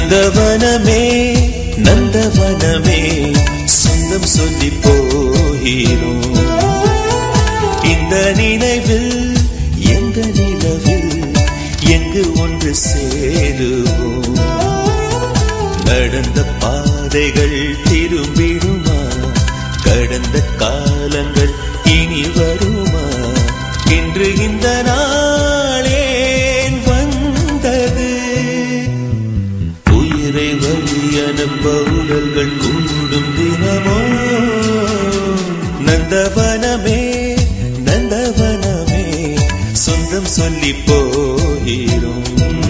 நந்தவனமே நந்தவனமே சொந்தம் சொல்லி போகிறோம் இந்த நினைவில் எந்த நிலவில் எங்கு ஒன்று சேருவோம் நடந்த பாதைகள் திரும்பிடுமா கடந்த காலங்கள் இனி வருமா இன்று இந்த நாளேன் வந்தது உயிரை வழி அனுப்ப உடல்கள் கூடும் தினமோ நந்தவனமே நந்தவனமே சொந்தம் சொல்லி போகிறோம்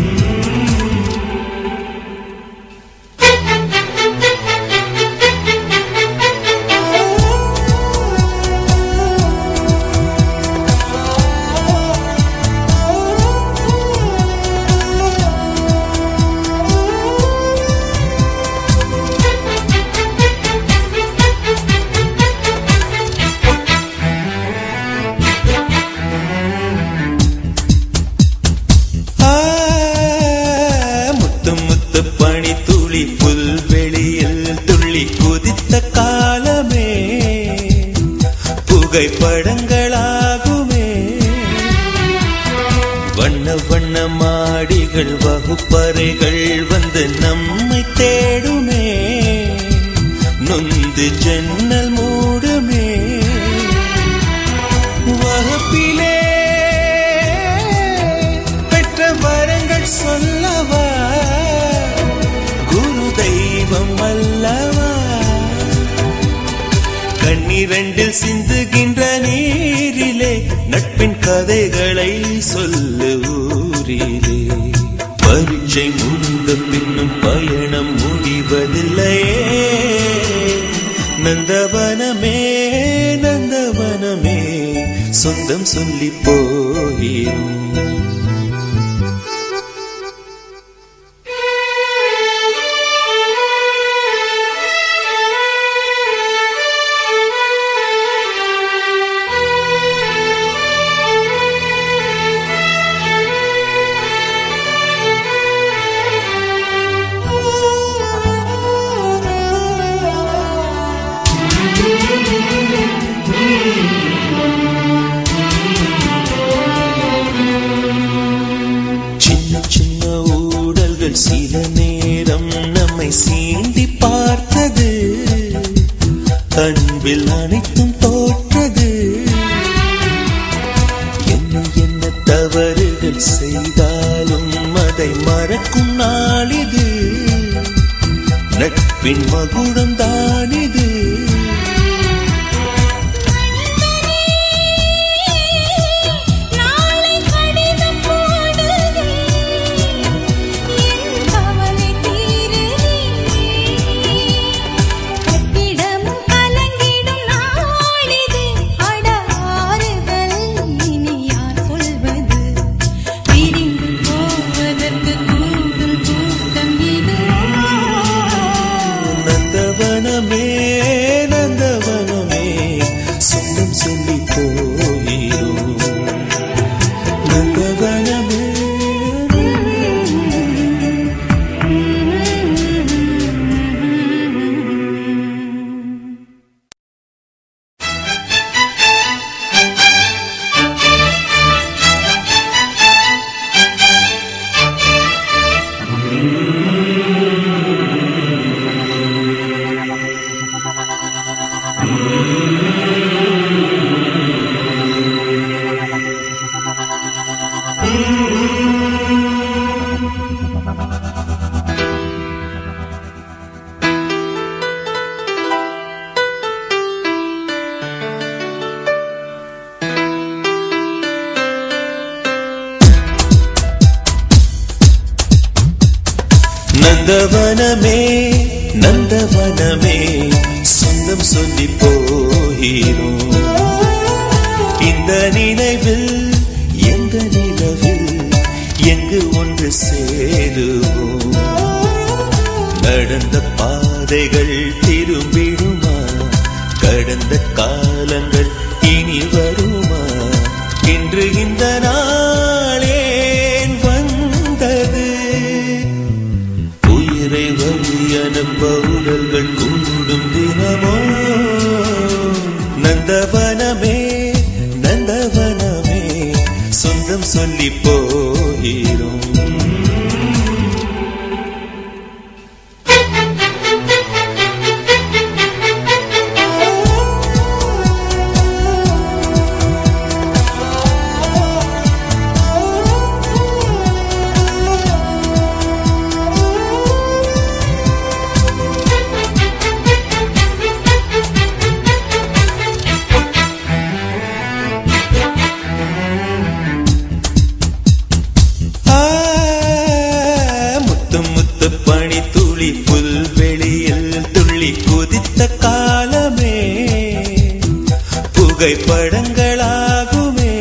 ஆ, முத்து முத்து பனி துளி புல்வெளியில் துள்ளி குதித்த காலமே புகைப்படங்களாகுமே வண்ண வண்ண மாடிகள் வகுப்பறைகள் வந்து நம்மை தேடுமே நொந்து ஜன்னல் மூடுமே வகுப்பிலே பெற்ற வரங்கள் சொல்லவா குரு தெய்வம் அல்லவா கண்ணிரண்டில் சிந்துகின்ற நீரிலே நட்பின் கதைகளை சொல்லு ஊரிலே பரீட்சை முடிந்த பின்னும் பயணம் முடிவதில்லையே நந்தவனமே நந்தவனமே சொந்தம் சொல்லி போகிறோம் சின்ன சின்ன ஊடல்கள் சில நேரம் நம்மை சீண்டி பார்த்தது அன்பில் அனைத்தும் தோற்றது என்ன என்ன தவறுகள் செய்தாலும் அதை மறக்கும் நாளிது நட்பின் மகுடம் தானிது நாளை கடிதம் போடுதே என் கவலை தீருதே கட்டிடமும் கலங்கிடும் நாளிது அட ஆறுதல் இனி யார் சொல்வது பிரிந்து போவதற்கு கூடும் கூட்டம் இதுவோ நந்தவனமே நந்தவனமே சொந்தம் சொல்லி போகிறோம் நந்தவனமே நந்தவனமே நந்தவனமே சொந்தம் சொல்லி போகிறோம் இந்த நினைவில் எந்த நிலவில் எங்கு ஒன்று சேருவோம் நடந்த பாதைகள் திரும்பிடுமா கடந்த காலங்கள் இனி வருமா இன்று இந்த நாளேன் வந்தது உயிரை நந்தவனமே நந்தவனமே சொந்தம் சொல்லி போயிரும் ஆ, முத்து முத்து பனி துளி புல்வெளியில் துள்ளி குதித்த காலமே புகைப்படங்களாகுமே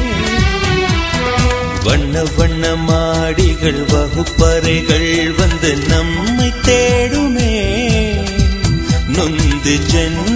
வண்ண வண்ண மாடிகள் வகுப்பறைகள் வந்து நம்மை தேடுமே நொந்து ஜென்ம